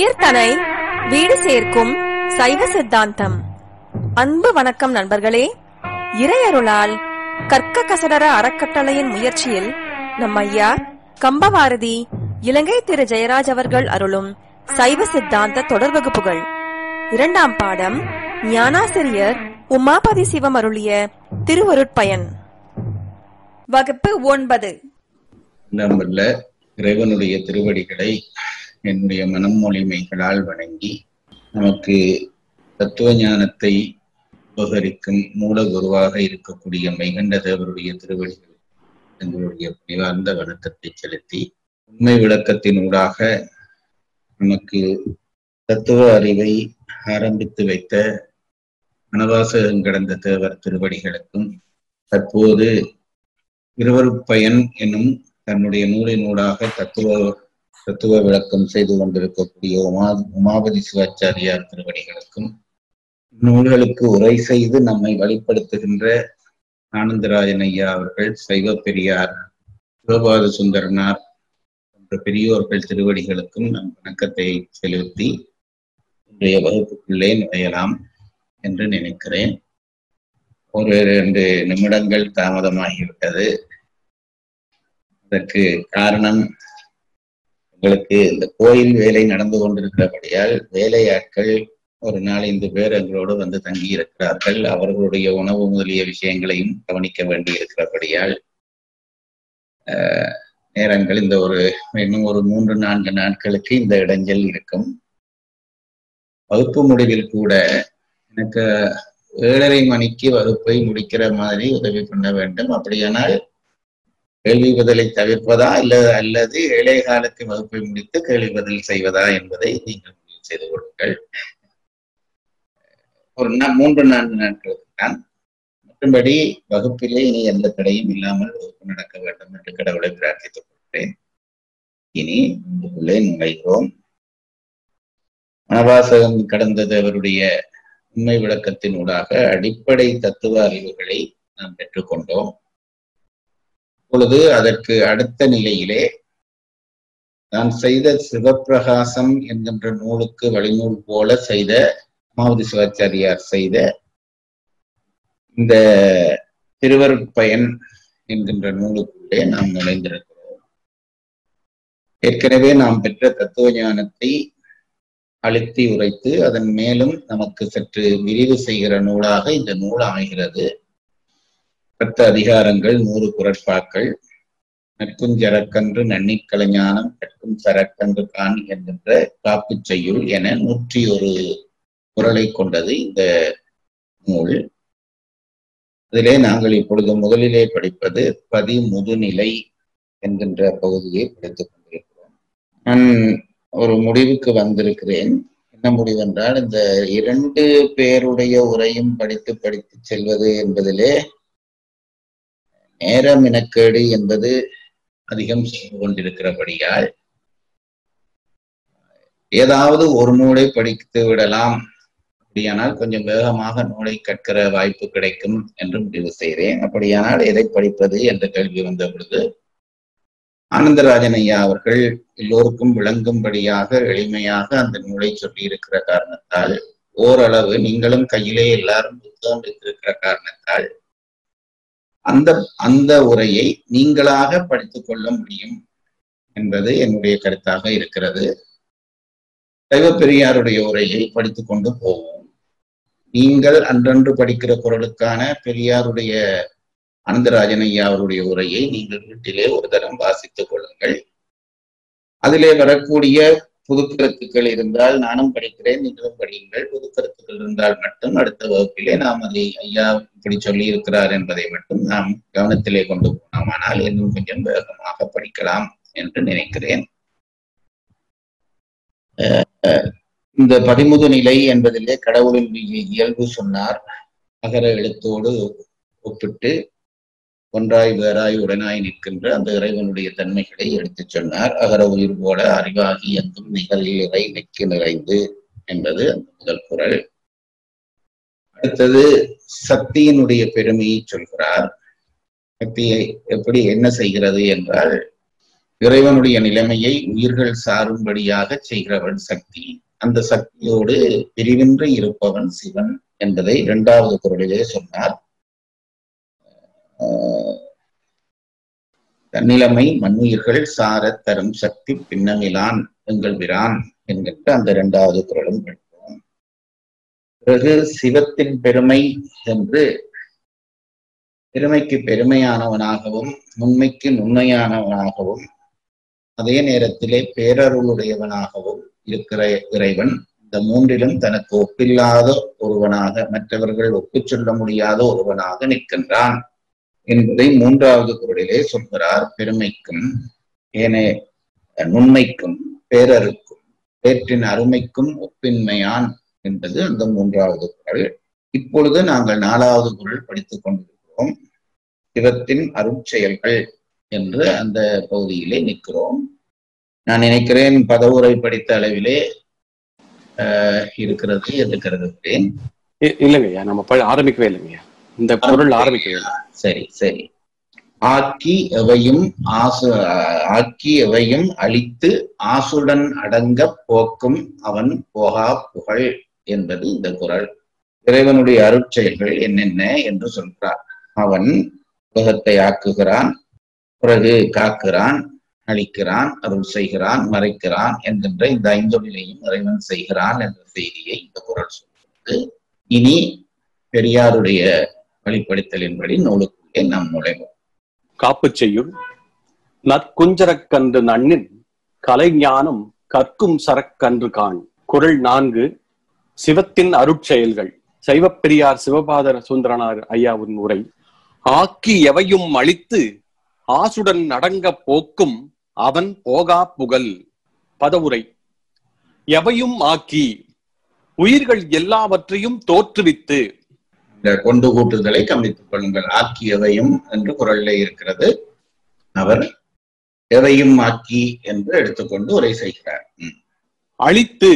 உயிர்தனை வீடு சேர்க்கும் சைவ சித்தாந்தம் அன்பு வணக்கம் நண்பர்களே இறையருளால் கற்க கசடர அறக்கட்டளையின் முயற்சியில் நம் ஐயா கம்பவாரதி இலங்கை திரு ஜெயராஜ் அவர்கள் அருளும் சைவ சித்தாந்த தொடர் வகுப்புகள் இரண்டாம் பாடம் ஞானாசிரியர் உமாபதி சிவம் அருளிய திருவருட்பயன் வகுப்பு ஒன்பது நம்பர்ல இறைவனுடைய திருவடிகளை என்னுடைய மனம் மொழிமைகளால் வணங்கி நமக்கு தத்துவ ஞானத்தை உபகரிக்கும் மூலகுருவாக இருக்கக்கூடிய மைகண்ட தேவருடைய திருவடிகள் எங்களுடைய பணிவார்ந்த வணக்கத்தை செலுத்தி உண்மை விளக்கத்தின் ஊடாக நமக்கு தத்துவ அறிவை ஆரம்பித்து வைத்த மனவாசகம் கடந்த தேவர் திருவடிகளுக்கும் தற்போது இருவருப்பயன் என்னும் தன்னுடைய நூலினூடாக தத்துவ தத்துவ விளக்கம் செய்து கொண்டிருக்கக்கூடிய உமா உமாபதி சிவாச்சாரியார் திருவடிகளுக்கும் நூல்களுக்கு உரை செய்து நம்மை வழிப்படுத்துகின்ற ஆனந்தராஜன் ஐயா அவர்கள் சைவ பெரியார் சிவபாத சுந்தரனார் போன்ற பெரியோர்கள் திருவடிகளுக்கும் நம் வணக்கத்தை செலுத்தி இன்றைய வகுப்புக்குள்ளே நுழையலாம் என்று நினைக்கிறேன் ஒரு இரண்டு நிமிடங்கள் தாமதமாகிவிட்டது அதற்கு காரணம் எங்களுக்கு இந்த கோயில் வேலை நடந்து கொண்டிருக்கிறபடியால் வேலையாட்கள் ஒரு நாலஞ்சு பேர் எங்களோடு வந்து தங்கி இருக்கிறார்கள் அவர்களுடைய உணவு முதலிய விஷயங்களையும் கவனிக்க வேண்டி இருக்கிறபடியால் நேரங்கள் இந்த ஒரு இன்னும் ஒரு மூன்று நான்கு நாட்களுக்கு இந்த இடைஞ்சல் இருக்கும் வகுப்பு முடிவில் கூட எனக்கு ஏழரை மணிக்கு வகுப்பை முடிக்கிற மாதிரி உதவி பண்ண வேண்டும் அப்படியானால் கேள்வி பதிலை தவிர்ப்பதா அல்லது அல்லது ஏழை காலத்து வகுப்பை முடித்து கேள்வி பதில் செய்வதா என்பதை நீங்கள் முடிவு செய்து கொள்ளுங்கள் ஒரு மூன்று நான்கு நாட்களுக்கு தான் மற்றும்படி வகுப்பிலே இனி எந்த தடையும் இல்லாமல் வகுப்பு நடக்க வேண்டும் என்று கடவுளை பிரார்த்தித்துக் கொள்கிறேன் இனி உள்ளே நுழைகிறோம் மனவாசகம் கடந்தது அவருடைய உண்மை விளக்கத்தின் ஊடாக அடிப்படை தத்துவ அறிவுகளை நாம் பெற்றுக்கொண்டோம் இப்பொழுது அதற்கு அடுத்த நிலையிலே நான் செய்த சிவப்பிரகாசம் என்கின்ற நூலுக்கு வழிநூல் போல செய்த மாவதி சிவாச்சாரியார் செய்த இந்த திருவருட்பயன் என்கின்ற நூலுக்குள்ளே நாம் நுழைந்திருக்கிறோம் ஏற்கனவே நாம் பெற்ற தத்துவ ஞானத்தை அழுத்தி உரைத்து அதன் மேலும் நமக்கு சற்று விரிவு செய்கிற நூலாக இந்த நூல் அமைகிறது பத்து அதிகாரங்கள் நூறு குரட்பாக்கள் நற்கும் சரக்கன்று நன்னிக் கலைஞானம் கற்கும் சரக்கன்று காண் என்கின்ற காப்பு செய்யுள் என நூற்றி ஒரு குரலை கொண்டது இந்த நூல் அதிலே நாங்கள் இப்பொழுது முதலிலே படிப்பது பதி முதுநிலை என்கின்ற பகுதியை படித்துக் கொண்டிருக்கிறோம் நான் ஒரு முடிவுக்கு வந்திருக்கிறேன் என்ன முடிவு என்றால் இந்த இரண்டு பேருடைய உரையும் படித்து படித்து செல்வது என்பதிலே நேர மினக்கேடு என்பது அதிகம் செய்து கொண்டிருக்கிறபடியால் ஏதாவது ஒரு நூலை படித்து விடலாம் அப்படியானால் கொஞ்சம் வேகமாக நூலை கற்கிற வாய்ப்பு கிடைக்கும் என்று முடிவு செய்தேன் அப்படியானால் எதை படிப்பது என்ற கேள்வி வந்த பொழுது ஆனந்தராஜன் ஐயா அவர்கள் எல்லோருக்கும் விளங்கும்படியாக எளிமையாக அந்த நூலை சொல்லி இருக்கிற காரணத்தால் ஓரளவு நீங்களும் கையிலே எல்லாரும் புத்தகம் வைத்திருக்கிற காரணத்தால் அந்த அந்த உரையை நீங்களாக படித்துக் கொள்ள முடியும் என்பது என்னுடைய கருத்தாக இருக்கிறது சைவ பெரியாருடைய உரையை படித்துக் கொண்டு போவோம் நீங்கள் அன்றன்று படிக்கிற குரலுக்கான பெரியாருடைய அனந்தராஜன் ஐயா அவருடைய உரையை நீங்கள் வீட்டிலே ஒரு தரம் வாசித்துக் கொள்ளுங்கள் அதிலே வரக்கூடிய புது கருத்துக்கள் இருந்தால் நானும் படிக்கிறேன் நீங்களும் படியுங்கள் புது கருத்துக்கள் இருந்தால் மட்டும் அடுத்த வகுப்பிலே நாம் அதை ஐயா இப்படி சொல்லி இருக்கிறார் என்பதை மட்டும் நாம் கவனத்திலே கொண்டு போனோமானால் இன்னும் கொஞ்சம் வேகமாக படிக்கலாம் என்று நினைக்கிறேன் இந்த பதிமுது நிலை என்பதிலே கடவுளின் இயல்பு சொன்னார் அகர எழுத்தோடு ஒப்பிட்டு ஒன்றாய் வேறாய் உடனாய் நிற்கின்ற அந்த இறைவனுடைய தன்மைகளை எடுத்துச் சொன்னார் அகர உயிர் போல அறிவாகி எங்கும் நிகழில் இறை நெக்கு நிறைந்து என்பது அந்த முதல் குரல் அடுத்தது சக்தியினுடைய பெருமையை சொல்கிறார் சக்தியை எப்படி என்ன செய்கிறது என்றால் இறைவனுடைய நிலைமையை உயிர்கள் சாரும்படியாக செய்கிறவன் சக்தி அந்த சக்தியோடு பிரிவின்றி இருப்பவன் சிவன் என்பதை இரண்டாவது குரலிலே சொன்னார் ஆஹ் தன்னிலைமை மண்ணுயிர்கள் சாரத் தரும் சக்தி பின்னமிலான் எங்கள் பிரான் என்கின்ற அந்த இரண்டாவது குரலும் படித்தோம் பிறகு சிவத்தின் பெருமை என்று பெருமைக்கு பெருமையானவனாகவும் நுண்மைக்கு நுண்மையானவனாகவும் அதே நேரத்திலே பேரருளுடையவனாகவும் இருக்கிற இறைவன் இந்த மூன்றிலும் தனக்கு ஒப்பில்லாத ஒருவனாக மற்றவர்கள் ஒப்புச் சொல்ல முடியாத ஒருவனாக நிற்கின்றான் என்பதை மூன்றாவது குரலிலே சொல்கிறார் பெருமைக்கும் ஏனே நுண்மைக்கும் பேரருக்கும் பேற்றின் அருமைக்கும் ஒப்பின்மையான் என்பது அந்த மூன்றாவது குரல் இப்பொழுது நாங்கள் நாலாவது குரல் படித்துக் கொண்டிருக்கிறோம் சிவத்தின் அருட்செயல்கள் என்று அந்த பகுதியிலே நிற்கிறோம் நான் நினைக்கிறேன் பதவுரை படித்த அளவிலே ஆஹ், இருக்கிறது என்று கருதுகிறேன் இ- இல்லைங்கய்யா நம்ம ப- ஆரம்பிக்கவே இல்லைங்கய்யா இந்த பொருள் ஆரம்பிக்கவே இல்லை சரி சரி ஆக்கி எவையும் ஆசு ஆக்கி எவையும் அழித்து ஆசுடன் அடங்க போக்கும் அவன் போகா புகழ் என்பது இந்த குரல் இறைவனுடைய அருட்செயல்கள் என்னென்ன என்று சொல்றார் அவன் உலகத்தை ஆக்குகிறான் பிறகு காக்கிறான் அழிக்கிறான் அருள் செய்கிறான் மறைக்கிறான் என்கின்ற இந்த ஐந்தொழிலையும் இறைவன் செய்கிறான் என்ற செய்தியை இந்த குரல் சொல்கிறது இனி பெரியாருடைய வழிப்படுத்தலின்படி நூலுக்குள்ளே நாம் நுழைவோம் காப்பு செய்யும் நற்குஞ்சரக்கன்று நன்னின் கலைஞானம் கற்கும் சரக்கன்று காண் குரல் நான்கு சிவத்தின் அருட்செயல்கள் சைவப்பெரியார் சிவபாதர சுந்தரனார் ஐயாவின் உரை ஆக்கி எவையும் அழித்து ஆசுடன் அடங்க போக்கும் அவன் போகா புகழ் பதவுரை எவையும் ஆக்கி உயிர்கள் எல்லாவற்றையும் தோற்றுவித்து இந்த கொண்டு கூட்டுதலை கவனித்துக் கொள்ளுங்கள் ஆக்கியவையும் என்று குரல்ல இருக்கிறது அவர் எவையும் ஆக்கி என்று எடுத்துக்கொண்டு உரை செய்கிறார் ம், அழித்து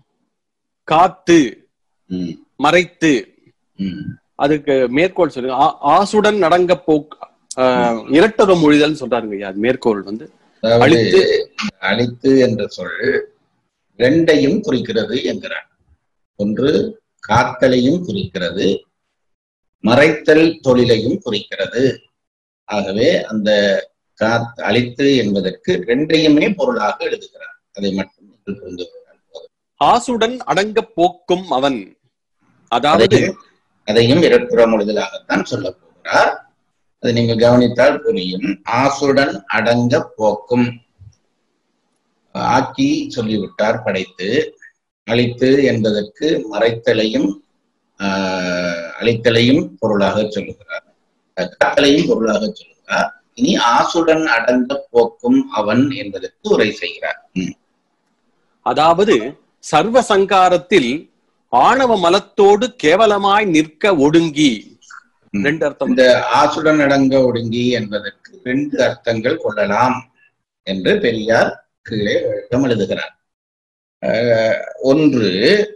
காத்து ம், மறைத்து ம். அதுக்கு மேற்கோள் சொல்லுங்க ஆ- ஆசுடன் அடங்க போக் ஆஹ், இரட்டர மொழிதல் சொல்றாருங்க ஐயா அது மேற்கோள் வந்து அதாவது அழித்து அழித்து என்ற சொல் ரெண்டையும் குறிக்கிறது என்கிறார் ஒன்று காத்தலையும் குறிக்கிறது மறைத்தல் தொழிலையும் குறிக்கிறது ஆகவே அந்த காத் அழித்து என்பதற்கு ரெண்டையுமே பொருளாக எழுதுகிறார் அதை மட்டும் நீங்கள் புரிந்து கொண்டால் போதும். ஆசுடன் அடங்க போக்கும் அவன் அதாவது அதையும் அதையும் இரட்டுற மொழிதலாகத்தான் சொல்ல போகிறார் அதை நீங்கள் கவனித்தால் புரியும் ஆசுடன் அடங்க போக்கும் ஆக்கி சொல்லிவிட்டார் படைத்து அழித்து என்பதற்கு மறைத்தலையும் ஆஹ், அழித்தலையும் பொருளாக சொல்லுகிறார் காத்தலையும் பொருளாக சொல்லுகிறார் இனி ஆசுடன் அடங்க போக்கும் அவன் என்பதற்கு உரை செய்கிறார் ம். அதாவது சர்வ சங்காரத்தில் ஆணவ மலத்தோடு கேவலமாய் நிற்க ஒடுங்கி ம். ரெண்டு அர்த்தம் இந்த ஆசுடன் அடங்க ஒடுங்கி என்பதற்கு ரெண்டு அர்த்தங்கள் கொள்ளலாம் என்று பெரியார் கீழே விளக்கம் எழுதுகிறார் அஹ், ஒன்று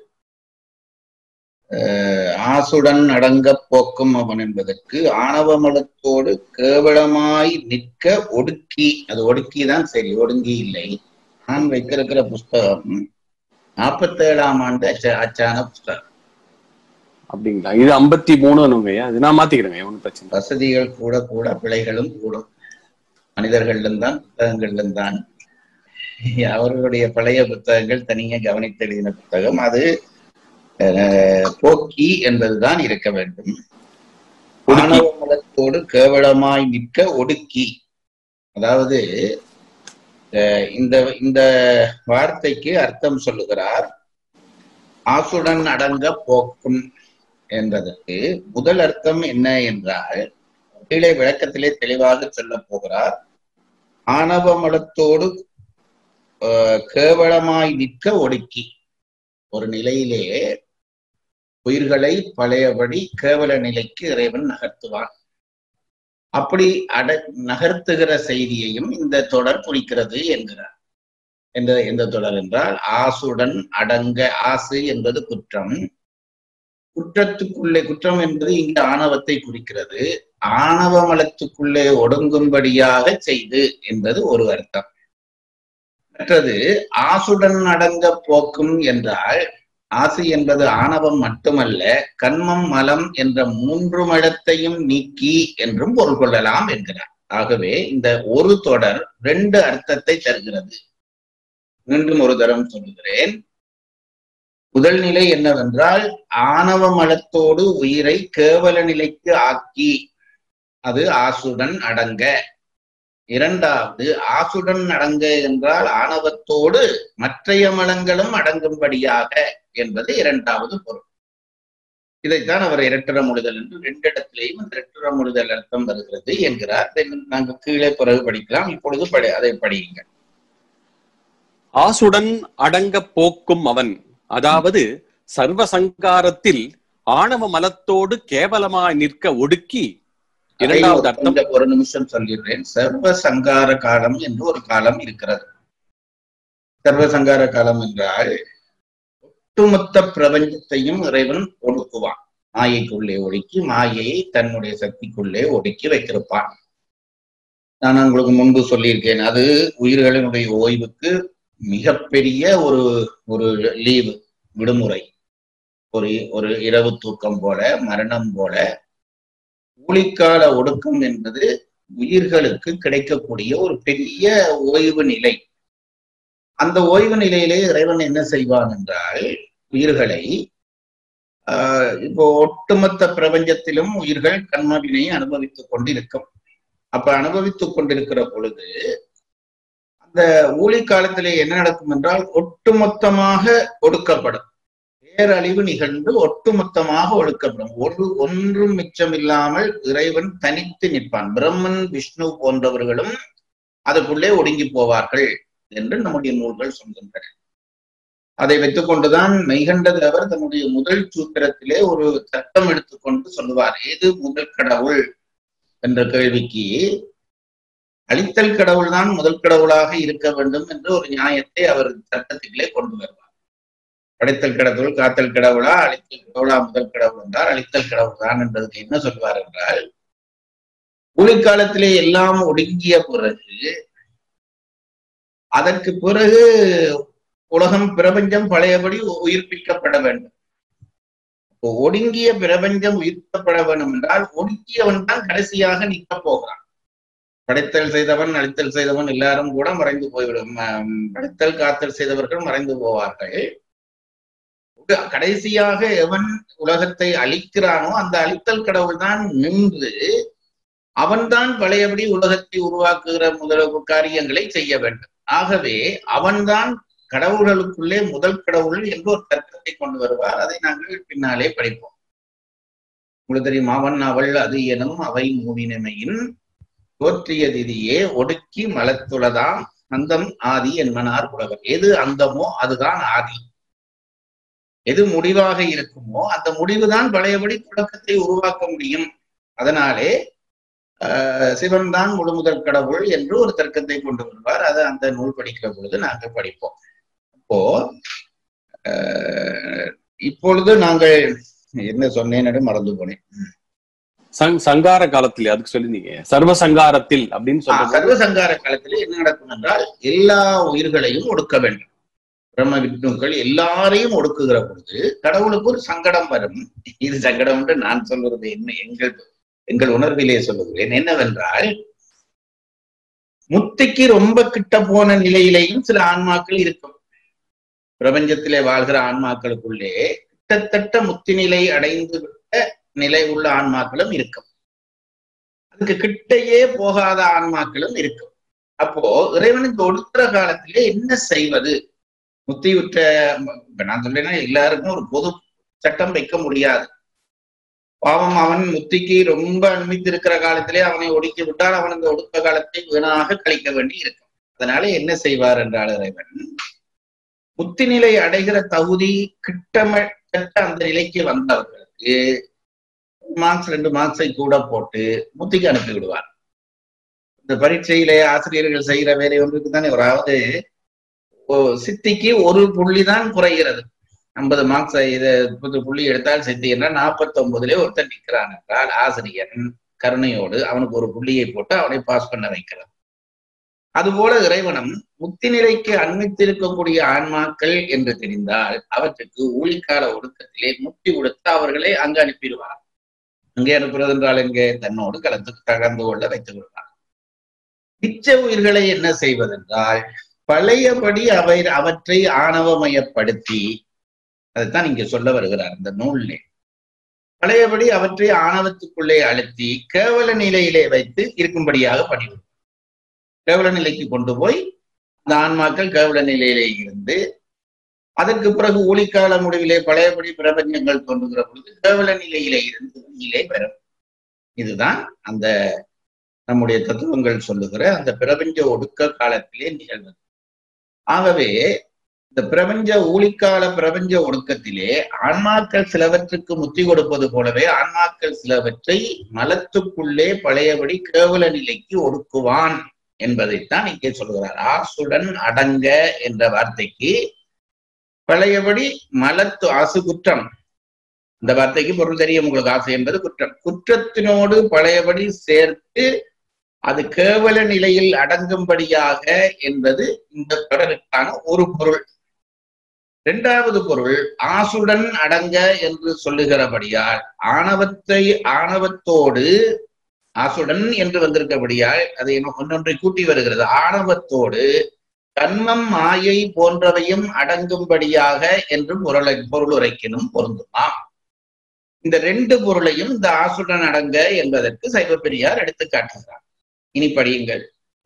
அஹ், ஆசுடன் அடங்க போக்கும் அவன் என்பதற்கு ஆணவமலத்தோடு கேவலமாய் நிற்க ஒடுக்கி அது ஒடுக்கி தான் சரி ஒடுங்கி இல்லை நான் வைத்திருக்கிற புஸ்தகம் நாற்பத்தேழாம் ஆண்டு அச்ச அச்சான புஸ்தகம் அப்படிங்களா இது ஐம்பத்தி மூணுங்க ஐயா அது நான் மாத்திக்கிறேங்க ஒன்றும் பிரச்சனை இல்லை. வசதிகள் கூட கூட பிழைகளும் கூடும் மனிதர்களிடம் தான் புத்தகங்களிலும் தான் அவர்களுடைய பழைய புத்தகங்கள் தனியே கவனித்து எழுதின புத்தகம் அது அஹ், போக்கி என்பதுதான் இருக்க வேண்டும் ஒடுக்கி. ஆணவ மலத்தோடு கேவலமாய் நிற்க ஒடுக்கி அதாவது அஹ், இந்த இந்த வார்த்தைக்கு அர்த்தம் சொல்லுகிறார் ஆசுடன் அடங்க போக்கும் என்பதற்கு முதல் அர்த்தம் என்ன என்றால் கீழே விளக்கத்திலே தெளிவாக சொல்ல போகிறார் ஆணவ மலத்தோடு அஹ், கேவலமாய் நிற்க ஒடுக்கி ஒரு நிலையிலே உயிர்களை பழையபடி கேவல நிலைக்கு இறைவன் நகர்த்துவான் அப்படி அட நகர்த்துகிற செய்தியையும் இந்த தொடர் குறிக்கிறது என்கிறார் என்ற எந்த தொடர் என்றால் ஆசுடன் அடங்க ஆசு என்பது குற்றம் குற்றத்துக்குள்ளே குற்றம் என்பது இங்கு ஆணவத்தை குறிக்கிறது ஆணவ மலத்துக்குள்ளே ஒடுங்கும்படியாக செய்து என்பது ஒரு அர்த்தம் மற்றது ஆசுடன் அடங்க போக்கும் என்றால் ஆசை என்பது ஆணவம் மட்டுமல்ல கண்மம் மலம் என்ற மூன்று மடத்தையும் நீக்கி என்றும் பொருள் கொள்ளலாம் என்கிறார் ஆகவே இந்த ஒரு தொடர் ரெண்டு அர்த்தத்தை தருகிறது மீண்டும் ஒரு தரம் சொல்லுகிறேன் முதல் நிலை என்னவென்றால் ஆணவ மலத்தோடு உயிரை கேவல நிலைக்கு ஆக்கி அது ஆசுடன் அடங்க இரண்டாவது ஆசுடன் அடங்க என்றால் ஆணவத்தோடு மற்றைய மலங்களும் அடங்கும்படியாக என்பது இரண்டாவது பொருள் இதைத்தான் அவர் இரட்டர முழுதல் என்று ரெண்டு இடத்திலேயும் இந்த இரட்டர முழுதல் அர்த்தம் வருகிறது என்கிறார் இதை நாங்கள் கீழே பிறகு படிக்கலாம் இப்பொழுது படி அதை படியுங்கள் ஆசுடன் அடங்க போக்கும் அவன் அதாவது சர்வ சங்காரத்தில் ஆணவ மலத்தோடு கேவலமாய் நிற்க ஒடுக்கி இரண்டாவது அதை அர்த்தம் கொஞ்சம் ஒரு நிமிஷம் சொல்லிடுறேன் சர்வ சங்கார காலம் என்று ஒரு காலம் இருக்கிறது சர்வ சங்கார காலம் என்றால் ஒட்டுமொத்த பிரபஞ்சத்தையும் இறைவன் ஒடுக்குவான் மாயைக்குள்ளே ஒடுக்கி மாயையை தன்னுடைய சக்திக்குள்ளே ஒடுக்கி வைத்திருப்பான் நான் உங்களுக்கு முன்பு சொல்லியிருக்கேன் அது உயிர்களினுடைய ஓய்வுக்கு மிகப்பெரிய ஒரு ஒரு லீவு விடுமுறை ஒரு ஒரு இரவு தூக்கம் போல மரணம் போல ஊழிக்கால ஒடுக்கம் என்பது உயிர்களுக்கு கிடைக்கக்கூடிய ஒரு பெரிய ஓய்வு நிலை அந்த ஓய்வு நிலையிலே இறைவன் என்ன செய்வான் என்றால் உயிர்களை ஆஹ் இப்போ ஒட்டுமொத்த பிரபஞ்சத்திலும் உயிர்கள் கண்மவினை அனுபவித்துக் கொண்டிருக்கும் அப்ப அனுபவித்துக் கொண்டிருக்கிற பொழுது அந்த ஊழி காலத்திலே என்ன நடக்கும் என்றால் ஒட்டுமொத்தமாக ஒடுக்கப்படும் பேரழிவு நிகழ்ந்து ஒட்டுமொத்தமாக ஒடுக்கப்படும் ஒரு ஒன்றும் மிச்சமில்லாமல் இறைவன் தனித்து நிற்பான் பிரம்மன் விஷ்ணு போன்றவர்களும் அதுக்குள்ளே ஒடுங்கி போவார்கள் என்று நம்முடைய நூல்கள் சொல்கின்றன அதை வைத்துக் கொண்டுதான் மெய்கண்ட தேவர் தன்னுடைய முதல் சூத்திரத்திலே ஒரு சட்டம் எடுத்துக்கொண்டு சொல்லுவார் ஏது முதல் கடவுள் என்ற கேள்விக்கு அழித்தல் கடவுள் தான் முதல் கடவுளாக இருக்க வேண்டும் என்று ஒரு நியாயத்தை அவர் சட்டத்திலே கொண்டு வருவார் படைத்தல் கடவுள் காத்தல் கடவுளா அழித்தல் கடவுளா முதல் கடவுள் என்றால் அழித்தல் கடவுள் தான் என்றதுக்கு என்ன சொல்வார் என்றால் ஊழிக்காலத்திலே எல்லாம் ஒடுங்கிய பிறகு அதற்கு பிறகு உலகம் பிரபஞ்சம் பழையபடி உயிர்ப்பிக்கப்பட வேண்டும் இப்போ ஒடுங்கிய பிரபஞ்சம் உயிர்ப்பிக்கப்பட வேண்டும் என்றால் ஒடுக்கியவன் தான் கடைசியாக நிற்க போகிறான் படைத்தல் செய்தவன் அழித்தல் செய்தவன் எல்லாரும் கூட மறைந்து போய்விடும் ஆம், படைத்தல் காத்தல் செய்தவர்கள் மறைந்து போவார்கள் கடைசியாக எவன் உலகத்தை அழிக்கிறானோ அந்த அழித்தல் கடவுள் தான் நின்று அவன்தான் பழையபடி உலகத்தை உருவாக்குகிற முதல் காரியங்களை செய்ய வேண்டும் ஆகவே அவன்தான் கடவுள்களுக்குள்ளே முதல் கடவுள் என்று ஒரு தர்க்கத்தை கொண்டு வருவார் அதை நாங்கள் பின்னாலே படிப்போம் உங்களுக்கு தெரியும் அவன் அவள் அது எனும் அவை மூவினமையின் தோற்றிய திதியே ஒடுக்கி மலத்துளதாம் அந்தம் ஆதி என்பனார் புலவர் எது அந்தமோ அதுதான் ஆதி எது முடிவாக இருக்குமோ அந்த முடிவுதான் பழையபடி தொடக்கத்தை உருவாக்க முடியும் அதனாலே ஆஹ் சிவன் தான் முழுமுதல் கடவுள் என்று ஒரு தர்க்கத்தை கொண்டு வருவார் அதை அந்த நூல் படிக்கிற பொழுது நாங்கள் படிப்போம் அப்போ ஆஹ் இப்பொழுது நாங்கள் என்ன சொன்னேன்னு மறந்து போனேன் சங் சங்கார காலத்தில் அதுக்கு சொல்லிருந்தீங்க சர்வ சங்காரத்தில் அப்படின்னு ஆஹ் சொல்றது சர்வ சங்கார காலத்தில் என்ன நடக்கும் என்றால் எல்லா உயிர்களையும் ஒடுக்க வேண்டும் பிரம்ம விஷ்ணுக்கள் எல்லாரையும் ஒடுக்குகிற பொழுது கடவுளுக்கு ஒரு சங்கடம் வரும் இது சங்கடம் என்று நான் சொல்வது என்ன எங்கள் எங்கள் உணர்விலே சொல்லுகிறேன் என்னவென்றால் முத்திக்கு ரொம்ப கிட்ட போன நிலையிலேயும் சில ஆன்மாக்கள் இருக்கும் பிரபஞ்சத்திலே வாழ்கிற ஆன்மாக்களுக்குள்ளே கிட்டத்தட்ட முத்தி நிலை அடைந்து விட்ட நிலை உள்ள ஆன்மாக்களும் இருக்கும் அதுக்கு கிட்டையே போகாத ஆன்மாக்களும் இருக்கும் அப்போ இறைவனுக்கு ஒடுக்கிற காலத்திலே என்ன செய்வது முத்தியுற்ற இப்ப நான் சொல்றேன்னா எல்லாருக்கும் ஒரு பொது சட்டம் வைக்க முடியாது பாவம் அவன் முத்திக்கு ரொம்ப அண்மித்து இருக்கிற காலத்திலே அவனை ஒடுக்கி விட்டால் அவன் இந்த ஒடுக்க காலத்தை வீணாக கழிக்க வேண்டி இருக்கும் அதனால என்ன செய்வார் என்றால் இறைவன் முத்தி நிலை அடைகிற தகுதி கிட்டமட்ட அந்த நிலைக்கு வந்தவர்களுக்கு மார்க்ஸ் ரெண்டு மார்க்ஸை கூட போட்டு முத்திக்கு அனுப்பி விடுவார் இந்த பரீட்சையிலே ஆசிரியர்கள் செய்கிற வேலை ஒன்றுக்கு தானே அதாவது ஓ- சித்திக்கு ஒரு புள்ளி தான் குறைகிறது ஐம்பது மார்க்ஸ் இதை முப்பது புள்ளி எடுத்தால் சித்தி என்றால் நாற்பத்தி ஒன்பதுல ஒருத்தன் நிற்கிறான் என்றால் ஆசிரியன் கருணையோடு அவனுக்கு ஒரு புள்ளியை போட்டு அவனை பாஸ் பண்ண வைக்கிறான் அதுபோல இறைவனும் முக்தி நிலைக்கு அண்மித்திருக்கக்கூடிய ஆன்மாக்கள் என்று தெரிந்தால் அவற்றுக்கு ஊழிக்கால ஒடுக்கத்திலே முக்தி கொடுத்து அவர்களை அங்கு அனுப்பிடுவார் அங்கே அனுப்புறது என்றால் எங்கே தன்னோடு கலந்து கலந்து கொள்ள வைத்துக் கொள்வார் மிச்ச உயிர்களை என்ன செய்வதென்றால் பழையபடி அவை அவற்றை ஆணவமயப்படுத்தி அதைத்தான் இங்க சொல்ல வருகிறார் இந்த நூலிலே பழையபடி அவற்றை ஆணவத்துக்குள்ளே அழுத்தி கேவல நிலையிலே வைத்து இருக்கும்படியாக பண்ணிவிடும் கேவல நிலைக்கு கொண்டு போய் அந்த ஆன்மாக்கள் கேவல நிலையிலே இருந்து அதற்கு பிறகு ஒளிக்கால முடிவிலே பழையபடி பிரபஞ்சங்கள் தோன்றுகிற பொழுது கேவல நிலையிலே இருந்து வெளியிலே பெறும் இதுதான் அந்த நம்முடைய தத்துவங்கள் சொல்லுகிற அந்த பிரபஞ்ச ஒடுக்க காலத்திலே நிகழ்வது ஆகவே இந்த பிரபஞ்ச ஊழிக்கால பிரபஞ்ச ஒடுக்கத்திலே ஆன்மாக்கள் சிலவற்றுக்கு முத்தி கொடுப்பது போலவே ஆன்மாக்கள் சிலவற்றை மலத்துக்குள்ளே பழையபடி கேவல நிலைக்கு ஒடுக்குவான் என்பதைத்தான் இங்கே சொல்கிறார் ஆசுடன் அடங்க என்ற வார்த்தைக்கு பழையபடி மலத்து ஆசு குற்றம் இந்த வார்த்தைக்கு பொருள் தெரியும் உங்களுக்கு ஆசை என்பது குற்றம் குற்றத்தினோடு பழையபடி சேர்த்து அது கேவல நிலையில் அடங்கும்படியாக என்பது இந்த தொடருக்கான ஒரு பொருள் இரண்டாவது பொருள் ஆசுடன் அடங்க என்று சொல்லுகிறபடியால் ஆணவத்தை ஆணவத்தோடு ஆசுடன் என்று வந்திருக்கபடியால் அதை ஒன்றொன்றை கூட்டி வருகிறது ஆணவத்தோடு கண்மம் மாயை போன்றவையும் அடங்கும்படியாக என்று பொருளை பொருள் உரைக்கினும் பொருந்துமாம் இந்த ரெண்டு பொருளையும் இந்த ஆசுடன் அடங்க என்பதற்கு சைவ பெரியார் எடுத்து காட்டுகிறார் இனி படியுங்கள்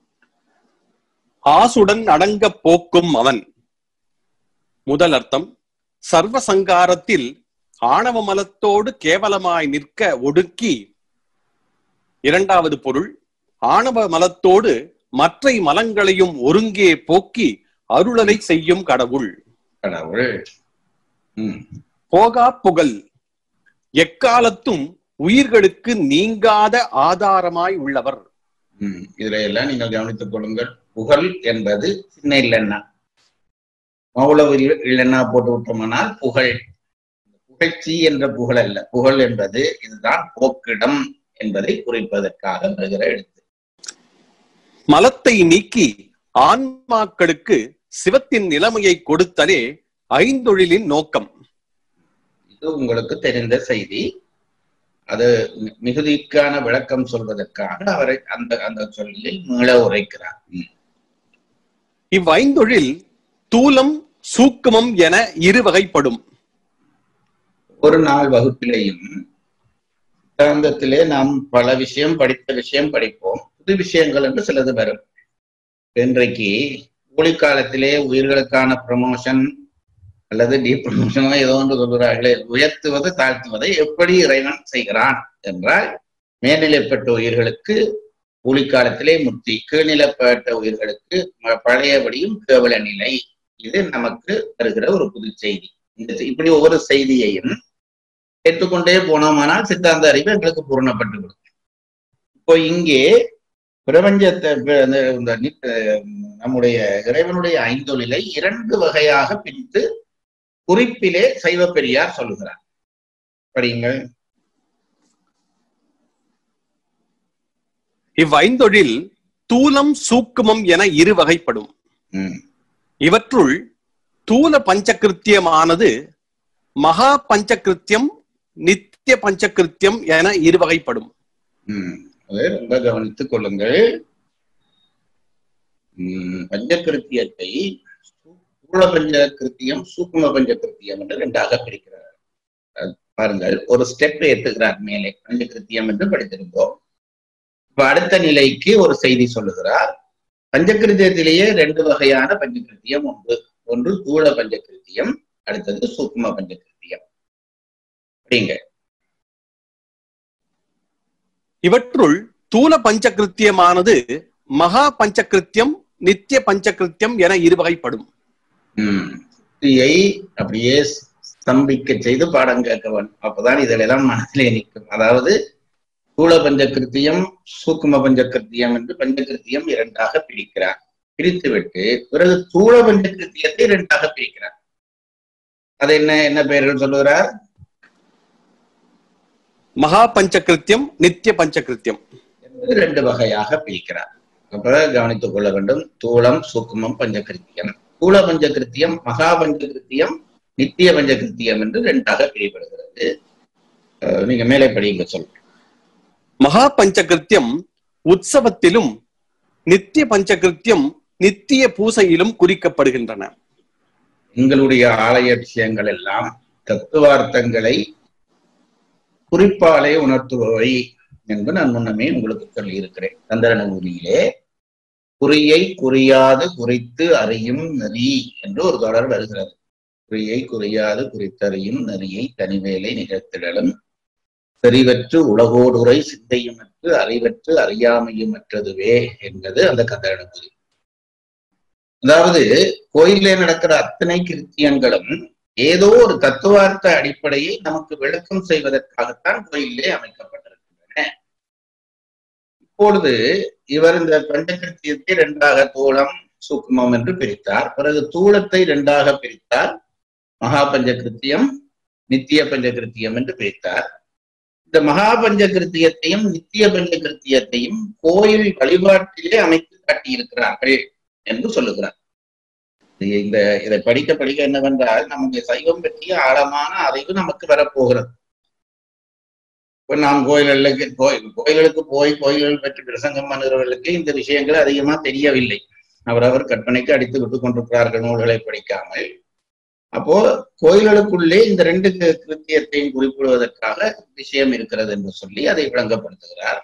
ஆசுடன் அடங்க போக்கும் அவன் முதல் அர்த்தம் சர்வ சங்காரத்தில் ஆணவ மலத்தோடு கேவலமாய் நிற்க ஒடுக்கி இரண்டாவது பொருள் ஆணவ மலத்தோடு மற்றை மலங்களையும் ஒருங்கே போக்கி அருளலை செய்யும் கடவுள் கடவுள் உம் போகா புகழ் எக்காலத்தும் உயிர்களுக்கு நீங்காத ஆதாரமாய் உள்ளவர் உம் இதுல எல்லாம் நீங்கள் கவனித்துக் கொள்ளுங்கள் புகழ் என்பது சின்ன இல்லைன்னா மௌல இல்லைன்னா போட்டு விட்டோம்னால் புகழ் புகழ்ச்சி என்ற புகழ் அல்ல புகழ் என்பது இதுதான் போக்கிடம் என்பதை குறிப்பதற்காக வருகிற எழுத்து மலத்தை நீக்கி ஆன்மாக்களுக்கு சிவத்தின் நிலைமையை கொடுத்தலே ஐந்தொழிலின் நோக்கம் இது உங்களுக்கு தெரிந்த செய்தி அது மி- மிகுதிக்கான விளக்கம் சொல்வதற்காக அவரை அந்த அந்த சொல்லில் மீள உரைக்கிறார் உம். இவ்வைந்தொழில் தூலம் சூக்குமம் என இரு வகைப்படும் ஒரு நாள் வகுப்பிலேயும் சித்தாந்தத்திலே நாம் பல விஷயம் படித்த விஷயம் படிப்போம் புது விஷயங்கள் என்று சிலது வரும் இன்றைக்கு ஊழிக்காலத்திலே உயிர்களுக்கான ப்ரமோஷன் அல்லது டீ ப்ரமோஷனோ ஏதோ ஒன்று சொல்கிறார்களே உயர்த்துவது தாழ்த்துவதை எப்படி இறைவன் செய்கிறான் என்றால் மேல்நிலைப்பட்ட உயிர்களுக்கு ஊழிக்காலத்திலே முத்தி கீழ்நிலைப்பட்ட உயிர்களுக்கு ம- பழையபடியும் கேவல நிலை இது நமக்கு வருகிற ஒரு புது செய்தி இந்த செ- இப்படி ஒவ்வொரு செய்தியையும் ஏற்றுக்கொண்டே போனோமானால் சித்தாந்த அறிவு எங்களுக்கு பூரணப்பட்டு விடும் இப்போ இங்கே பிரபஞ்சத்தை ப- அந்த இந்த நி- அஹ் நம்முடைய இறைவனுடைய ஐந்தொழிலை இரண்டு வகையாக பிரித்து குறிப்பிலே சைவ பெரியார் சொல்லுகிறார் படியுங்கள் இவ்வைந்தொழில் தூலம் சூக்குமம் என இரு வகைப்படும் ம் இவற்றுள் தூல பஞ்சகிருத்தியமானது மகா பஞ்சகிருத்தியம் நித்திய பஞ்சகிருத்தியம் என இரு வகைப்படும் ம் அதை ரொம்ப கவனித்துக் கொள்ளுங்கள் ம், பஞ்சகிருத்தியத்தை ஸ்தூல பஞ்சகிருத்தியம் சூக்கும பஞ்சகிருத்தியம் என்று ரெண்டாக பிரிக்கிறார் அது பாருங்கள் ஒரு ஸ்டெப் ஏற்றுகிறார் மேலே பஞ்சகிருத்தியம் என்று படித்திருந்தோம் இப்ப அடுத்த நிலைக்கு ஒரு செய்தி சொல்லுகிறார் பஞ்சகிருத்தியத்திலேயே ரெண்டு வகையான பஞ்சகிருத்தியம் உண்டு ஒன்று தூள பஞ்சகிருத்தியம் அடுத்தது சூக்கும பஞ்சகிருத்தியம் அப்படிங்க இவற்றுள் தூல பஞ்சகிருத்தியமானது மகா பஞ்சகிருத்தியம் நித்திய பஞ்சகிருத்தியம் என இரு வகைப்படும் உம் புத்தியை அப்படியே ஸ்தம்பிக்க செய்து பாடம் கேட்கவன் அப்பதான் இதில் எல்லாம் மனதிலே நிற்கும் அதாவது ஸ்தூல பஞ்சகிருத்தியம் சூக்கும பஞ்சகிருத்தியம் என்று பஞ்சகிருத்தியம் இரண்டாக பிரிக்கிறார் பிரித்துவிட்டு பிறகு தூள பஞ்சகிருத்தியத்தை இரண்டாக பிரிக்கிறார் அது என்ன என்ன பெயர்கள் சொல்லுகிறார் மகா பஞ்சகிருத்தியம் நித்திய பஞ்சகிருத்தியம் என்பது ரெண்டு வகையாக பிரிக்கிறார் அப்ப கவனித்துக் கொள்ள வேண்டும் தூளம் சூக்குமம் பஞ்சகிருத்தியம் தூள பஞ்சகிருத்தியம் மகா பஞ்சகிருத்தியம் நித்திய பஞ்சகிருத்தியம் என்று ரெண்டாக பிரிப்படுகிறது அஹ் நீங்க மேலே படிங்க சொல்லுங்க மகா பஞ்சகிருத்தியம் உற்சவத்திலும் நித்திய பஞ்சகிருத்தியம் நித்திய பூசையிலும் குறிக்கப்படுகின்றன எங்களுடைய ஆலய விஷயங்கள் எல்லாம் தத்துவார்த்தங்களை குறிப்பாலே உணர்த்துபவை என்று நான் முன்னமே உங்களுக்கு சொல்லி இருக்கிறேன் சந்திரனபூதியிலே குறியை குறியாது குறித்து அறியும் நெறி என்று ஒரு தொடர் வருகிறது குறியை குறியாது குறித்தறியும் நெறியை தனிவேலை நிகழ்த்திடலும் செறிவற்று உலகோடுரை சிந்தையுமற்று அறிவற்று அறியாமையுமற்றதுவே என்பது அந்த கந்தரணபூதி அதாவது கோயிலே நடக்கிற அத்தனை கிருத்தியங்களும் ஏதோ ஒரு தத்துவார்த்த அடிப்படையை நமக்கு விளக்கம் செய்வதற்காகத்தான் கோயிலே அமைக்கப்பட்டிருக்கின்றன இப்பொழுது இவர் இந்த பஞ்சகிருத்தியத்தை இரண்டாக தூளம் சூக்குமம் என்று பிரித்தார் பிறகு தூளத்தை இரண்டாக பிரித்தார் மகா பஞ்சகிருத்தியம் நித்திய பஞ்சகிருத்தியம் என்று பிரித்தார் இந்த மகா பஞ்சகிருத்தியத்தையும் நித்திய பஞ்சகிருத்தியத்தையும் கோயில் வழிபாட்டிலே அமைத்து காட்டியிருக்கிறார்கள் என்று சொல்லுகிறார் இது இந்த இதை படிக்க படிக்க என்னவென்றால் நமக்கு சைவம் பற்றிய ஆழமான அறிவு நமக்கு வரப்போகிறது இப்ப நாம் கோயில்களுக்கு கோயில் கோயில்களுக்கு போய் கோயில்கள் பற்றி பிரசங்கம் பண்ணுகிறவர்களுக்கு இந்த விஷயங்கள் அதிகமா தெரியவில்லை அவரவர் கற்பனைக்கு அடித்து விட்டு கொண்டிருக்கிறார்கள் நூல்களை படிக்காமல் அப்போ கோயில்களுக்குள்ளே இந்த ரெண்டு கு- கிருத்தியத்தையும் குறிப்பிடுவதற்காக விஷயம் இருக்கிறது என்று சொல்லி அதை விளங்கப்படுத்துகிறார்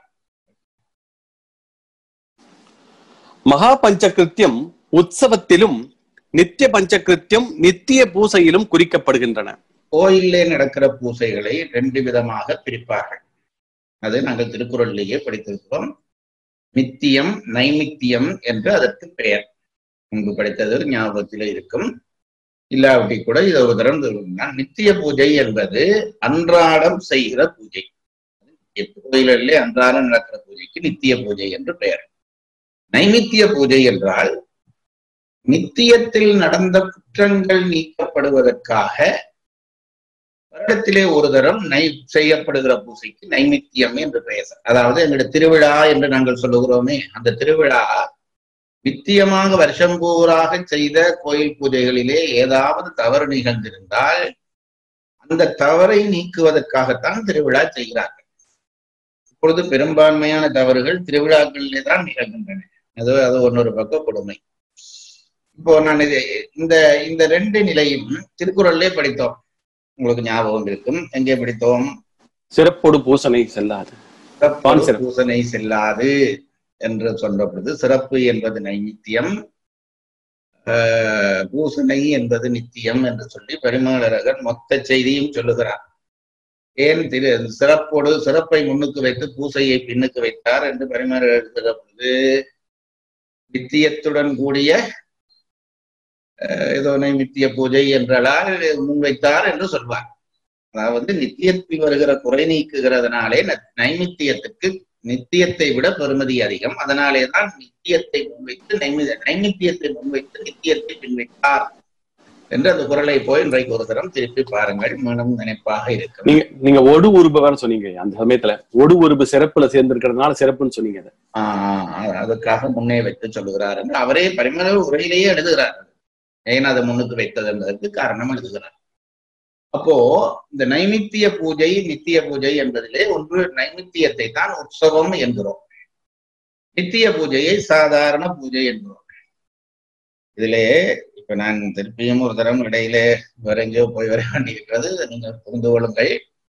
மகா பஞ்சகிருத்தியம் உற்சவத்திலும் நித்திய பஞ்சகிருத்தியம் நித்திய பூசையிலும் குறிக்கப்படுகின்றன கோயிலே நடக்கிற பூசைகளை ரெண்டு விதமாக பிரிப்பார்கள் அது நாங்கள் திருக்குறளிலேயே படித்திருக்கிறோம் நித்தியம் நைமித்தியம் என்று அதற்கு பெயர் முன்பு படித்தது ஞாபகத்திலே இருக்கும் இல்லாவிட்டி கூட இதை ஒரு தரம் சொல்லணும்னா, நித்திய பூஜை என்பது அன்றாடம் செய்கிற பூஜை கோயிலிலே அன்றாடம் நடக்கிற பூஜைக்கு நித்திய பூஜை என்று பெயர் நைமித்திய பூஜை என்றால் நித்தியத்தில் நடந்த குற்றங்கள் நீக்கப்படுவதற்காக வருடத்திலே ஒரு தரம் நை செய்யப்படுகிற பூசைக்கு நைமித்தியம் என்று பெயர் அதாவது எங்களுடைய திருவிழா என்று நாங்கள் சொல்லுகிறோமே அந்த திருவிழா நித்தியமாக வருஷம் பூராக செய்த கோயில் பூஜைகளிலே ஏதாவது தவறு நிகழ்ந்திருந்தால் அந்த தவறை நீக்குவதற்காகத்தான் திருவிழா செய்கிறார்கள் இப்பொழுது பெரும்பான்மையான தவறுகள் திருவிழாக்களிலே தான் நிகழ்கின்றன அது அது ஒன்னொரு பக்க கொடுமை இப்போ நான் இது இந்த இந்த ரெண்டு நிலையும் திருக்குறள்லே படித்தோம் உங்களுக்கு ஞாபகம் இருக்கும் எங்கே படித்தோம் சிறப்போடு பூசனை செல்லாது பான் சிறப்பு. பூசனை செல்லாது என்று சொன்ன பொழுது சிறப்பு என்பது நைமித்தியம் ஆஹ், பூசனை என்பது நித்தியம் என்று சொல்லி பெருமாளரகர் மொத்த செய்தியும் சொல்லுகிறார் ஏன் திரு சிறப்போடு சிறப்பை முன்னுக்கு வைத்து பூசையை பின்னுக்கு வைத்தார் என்று பெருமாளர் எழுதுகிற பொழுது நித்தியத்துடன் கூடிய ஆஹ், ஏதோ நைமித்திய பூஜை என்றால் முன்வைத்தார் என்று சொல்வார் அதாவது நித்தியத்தில் வருகிற குறை நீக்குகிறதுனாலே ந- நைமித்தியத்துக்கு நித்தியத்தை விட பெருமதி அதிகம் அதனாலே தான் நித்தியத்தை முன்வைத்து நைமி நைமித்தியத்தை முன்வைத்து நித்தியத்தை பின்வைத்தார் என்று அந்த குரலை போய் இன்றைக்கு ஒரு தரம் திருப்பி பாருங்கள் மனம் நினைப்பாக இருக்கும் நீங்க நீங்க ஒடு உருபு வேற சொன்னீங்க அந்த சமயத்துல ஒடு உருபு சிறப்புல சேர்ந்திருக்கிறதுனால சிறப்புன்னு சொன்னீங்க அதை. ஆஹ் அதுக்காக முன்னே வைத்து சொல்லுகிறார் என்று அவரே பரிமள உரையிலேயே எழுதுகிறார் ஏன் அதை முன்னுக்கு வைத்தது என்பதற்கு காரணம் எழுதுகிறார் அப்போ இந்த நைமித்திய பூஜை நித்திய பூஜை என்பதிலே ஒன்று நைமித்தியத்தை தான் உற்சவம் என்கிறோம் நித்திய பூஜையை சாதாரண பூஜை என்கிறோம் இதிலே இப்ப நான் திருப்பியும் ஒரு தரம் இடையிலே வேற எங்கேயோ போய் வர வேண்டியிருக்கிறது நீங்கள் புரிந்து கொள்ளுங்கள்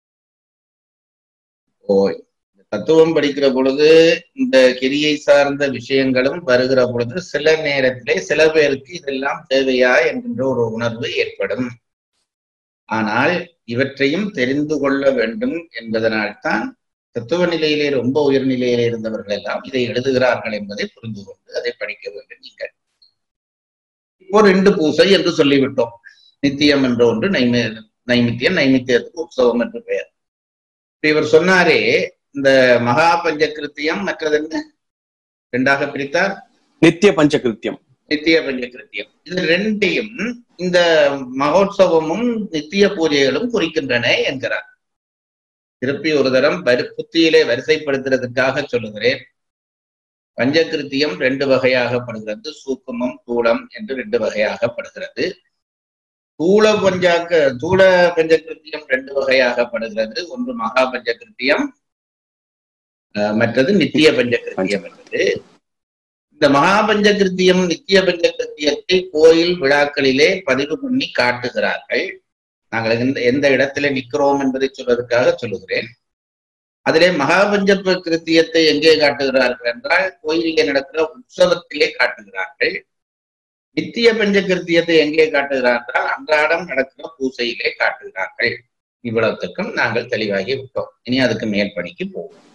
ஓ இந்த தத்துவம் படிக்கிற பொழுது இந்த கிரியை சார்ந்த விஷயங்களும் வருகிற பொழுது சில நேரத்திலே சில பேருக்கு இதெல்லாம் தேவையா என்கின்ற ஒரு உணர்வு ஏற்படும் ஆனால் இவற்றையும் தெரிந்து கொள்ள வேண்டும் என்பதனால்தான் தத்துவ நிலையிலே ரொம்ப உயர்நிலையிலே இருந்தவர்கள் எல்லாம் இதை எழுதுகிறார்கள் என்பதை புரிந்து கொண்டு அதை படிக்க வேண்டும் நீங்கள் இப்போ ரெண்டு பூசை என்று சொல்லிவிட்டோம் நித்தியம் என்ற ஒன்று நைமி நைமித்தியம் நைமித்தியத்துக்கு உற்சவம் என்று பெயர் இப்ப இவர் சொன்னாரே இந்த மகா பஞ்சகிருத்தியம் மற்றது என்ன ரெண்டாக பிரித்தார் நித்திய பஞ்சகிருத்தியம் நித்திய பஞ்சகிருத்தியம் இது ரெண்டையும் இந்த மகோத்சவமும் நித்திய பூஜைகளும் குறிக்கின்றன என்கிறார் திருப்பி ஒரு தரம் வரி புத்தியிலே வரிசைப்படுத்துறதுக்காக சொல்லுகிறேன் பஞ்சகிருத்தியம் ரெண்டு வகையாகப்படுகிறது சூக்குமம் தூளம் என்று ரெண்டு வகையாகப்படுகிறது தூள பஞ்சாக்க தூள பஞ்சகிருத்தியம் ரெண்டு வகையாகப்படுகிறது ஒன்று மகா பஞ்சகிருத்தியம் அஹ், மற்றது நித்திய பஞ்சகிருத்தியம் என்பது இந்த மகா பஞ்சகிருத்தியம் நித்திய பஞ்சகிருத்தியத்தை கோயில் விழாக்களிலே பதிவு பண்ணி காட்டுகிறார்கள் நாங்கள் எந்த எந்த இடத்துல நிற்கிறோம் என்பதை சொல்வதற்காக சொல்லுகிறேன் அதிலே மகாபஞ்ச கிருத்தியத்தை எங்கே காட்டுகிறார்கள் என்றால் கோயிலிலே நடக்கிற உற்சவத்திலே காட்டுகிறார்கள் நித்திய பஞ்ச கிருத்தியத்தை எங்கே காட்டுகிறார் என்றால் அன்றாடம் நடக்கிற பூசையிலே காட்டுகிறார்கள் இவ்வளவுத்துக்கும் நாங்கள் தெளிவாகி விட்டோம் இனி அதுக்கு மேல் பணிக்கு போவோம்